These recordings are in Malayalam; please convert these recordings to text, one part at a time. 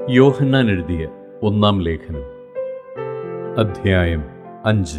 യോഹന്നാൻ എഴുതിയ ഒന്നാം ലേഖനം അധ്യായം അഞ്ച്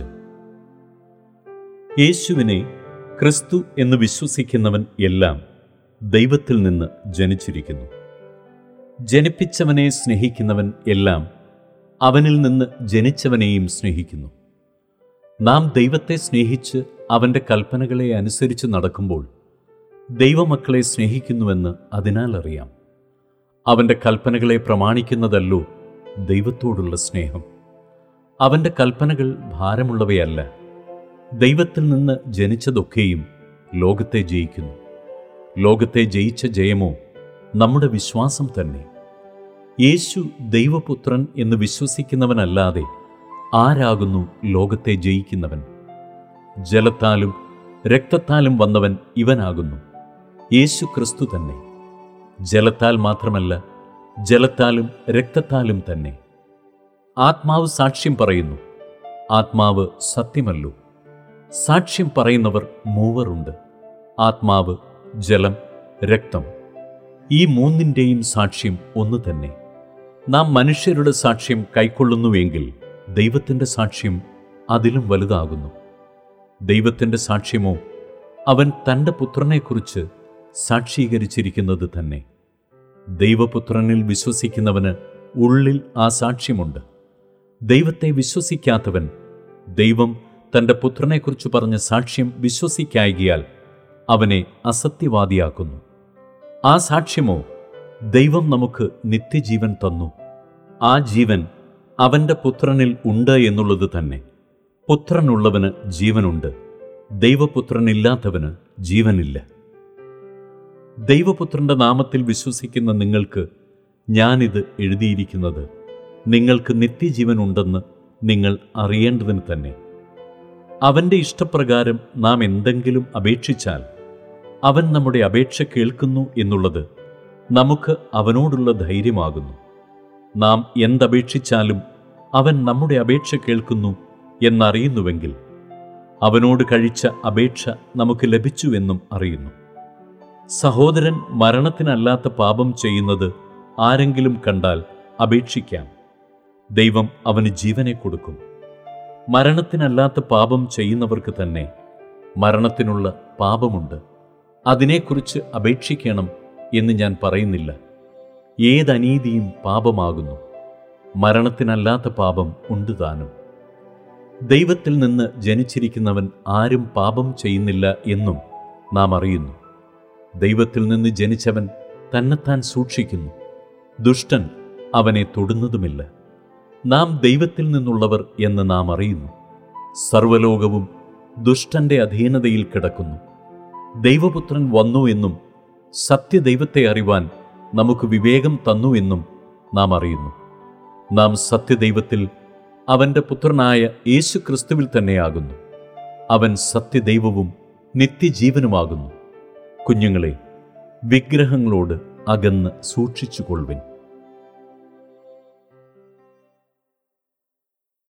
യേശുവിനെ ക്രിസ്തു എന്ന് വിശ്വസിക്കുന്നവൻ എല്ലാം ദൈവത്തിൽ നിന്ന് ജനിച്ചിരിക്കുന്നു ജനിപ്പിച്ചവനെ സ്നേഹിക്കുന്നവൻ എല്ലാം അവനിൽ നിന്ന് ജനിച്ചവനെയും സ്നേഹിക്കുന്നു നാം ദൈവത്തെ സ്നേഹിച്ച് അവൻ്റെ കൽപ്പനകളെ അനുസരിച്ച് നടക്കുമ്പോൾ ദൈവമക്കളെ സ്നേഹിക്കുന്നുവെന്ന് അതിനാൽ അറിയാം അവൻ്റെ കൽപ്പനകളെ പ്രമാണിക്കുന്നതല്ലോ ദൈവത്തോടുള്ള സ്നേഹം അവൻ്റെ കൽപ്പനകൾ ഭാരമുള്ളവയല്ല ദൈവത്തിൽ നിന്ന് ജനിച്ചതൊക്കെയും ലോകത്തെ ജയിക്കുന്നു ലോകത്തെ ജയിച്ച ജയമോ നമ്മുടെ വിശ്വാസം തന്നെ യേശു ദൈവപുത്രൻ എന്ന് വിശ്വസിക്കുന്നവനല്ലാതെ ആരാകുന്നു ലോകത്തെ ജയിക്കുന്നവൻ ജലത്താലും രക്തത്താലും വന്നവൻ ഇവനാകുന്നു യേശു ക്രിസ്തു തന്നെ ജലത്താൽ മാത്രമല്ല ജലത്താലും രക്തത്താലും തന്നെ ആത്മാവ് സാക്ഷ്യം പറയുന്നു ആത്മാവ് സത്യമല്ലോ സാക്ഷ്യം പറയുന്നവർ മൂവറുണ്ട് ആത്മാവ് ജലം രക്തം ഈ മൂന്നിൻ്റെയും സാക്ഷ്യം ഒന്ന് തന്നെ നാം മനുഷ്യരുടെ സാക്ഷ്യം കൈക്കൊള്ളുന്നുവെങ്കിൽ ദൈവത്തിൻ്റെ സാക്ഷ്യം അതിലും വലുതാകുന്നു ദൈവത്തിൻ്റെ സാക്ഷ്യമോ അവൻ തൻ്റെ പുത്രനെക്കുറിച്ച് സാക്ഷീകരിച്ചിരിക്കുന്നത് തന്നെ ദൈവപുത്രനിൽ വിശ്വസിക്കുന്നവന് ഉള്ളിൽ ആ സാക്ഷ്യമുണ്ട് ദൈവത്തെ വിശ്വസിക്കാത്തവൻ ദൈവം തൻ്റെ പുത്രനെക്കുറിച്ച് പറഞ്ഞ സാക്ഷ്യം വിശ്വസിക്കായികയാൽ അവനെ അസത്യവാദിയാക്കുന്നു ആ സാക്ഷ്യമോ ദൈവം നമുക്ക് നിത്യജീവൻ തന്നു ആ ജീവൻ അവൻ്റെ പുത്രനിൽ ഉണ്ട് എന്നുള്ളത് തന്നെ പുത്രനുള്ളവന് ജീവനുണ്ട് ദൈവപുത്രനില്ലാത്തവന് ജീവനില്ല ദൈവപുത്രന്റെ നാമത്തിൽ വിശ്വസിക്കുന്ന നിങ്ങൾക്ക് ഞാനിത് എഴുതിയിരിക്കുന്നത് നിങ്ങൾക്ക് നിത്യജീവൻ ഉണ്ടെന്ന് നിങ്ങൾ അറിയേണ്ടതിന് തന്നെ അവൻ്റെ ഇഷ്ടപ്രകാരം നാം എന്തെങ്കിലും അപേക്ഷിച്ചാൽ അവൻ നമ്മുടെ അപേക്ഷ കേൾക്കുന്നു എന്നുള്ളത് നമുക്ക് അവനോടുള്ള ധൈര്യമാകുന്നു നാം എന്തപേക്ഷിച്ചാലും അവൻ നമ്മുടെ അപേക്ഷ കേൾക്കുന്നു എന്നറിയുന്നുവെങ്കിൽ അവനോട് കഴിച്ച അപേക്ഷ നമുക്ക് ലഭിച്ചുവെന്നും അറിയുന്നു സഹോദരൻ മരണത്തിനല്ലാത്ത പാപം ചെയ്യുന്നത് ആരെങ്കിലും കണ്ടാൽ അപേക്ഷിക്കാം ദൈവം അവന് ജീവനെ കൊടുക്കും മരണത്തിനല്ലാത്ത പാപം ചെയ്യുന്നവർക്ക് തന്നെ മരണത്തിനുള്ള പാപമുണ്ട് അതിനെക്കുറിച്ച് അപേക്ഷിക്കണം എന്ന് ഞാൻ പറയുന്നില്ല ഏതനീതിയും പാപമാകുന്നു മരണത്തിനല്ലാത്ത പാപം ഉണ്ട് താനും ദൈവത്തിൽ നിന്ന് ജനിച്ചിരിക്കുന്നവൻ ആരും പാപം ചെയ്യുന്നില്ല എന്നും നാം അറിയുന്നു ദൈവത്തിൽ നിന്ന് ജനിച്ചവൻ തന്നെത്താൻ സൂക്ഷിക്കുന്നു ദുഷ്ടൻ അവനെ തൊടുന്നതുമില്ല നാം ദൈവത്തിൽ നിന്നുള്ളവർ എന്ന് നാം അറിയുന്നു സർവലോകവും ദുഷ്ടന്റെ അധീനതയിൽ കിടക്കുന്നു ദൈവപുത്രൻ വന്നു എന്നും സത്യദൈവത്തെ അറിവാൻ നമുക്ക് വിവേകം തന്നു എന്നും നാം അറിയുന്നു നാം സത്യദൈവത്തിൽ അവൻ്റെ പുത്രനായ യേശു ക്രിസ്തുവിൽ തന്നെയാകുന്നു അവൻ സത്യദൈവവും നിത്യജീവനുമാകുന്നു കുഞ്ഞുങ്ങളെ വിഗ്രഹങ്ങളോട് അകന്ന് സൂക്ഷിച്ചുകൊള്ളുവിൻ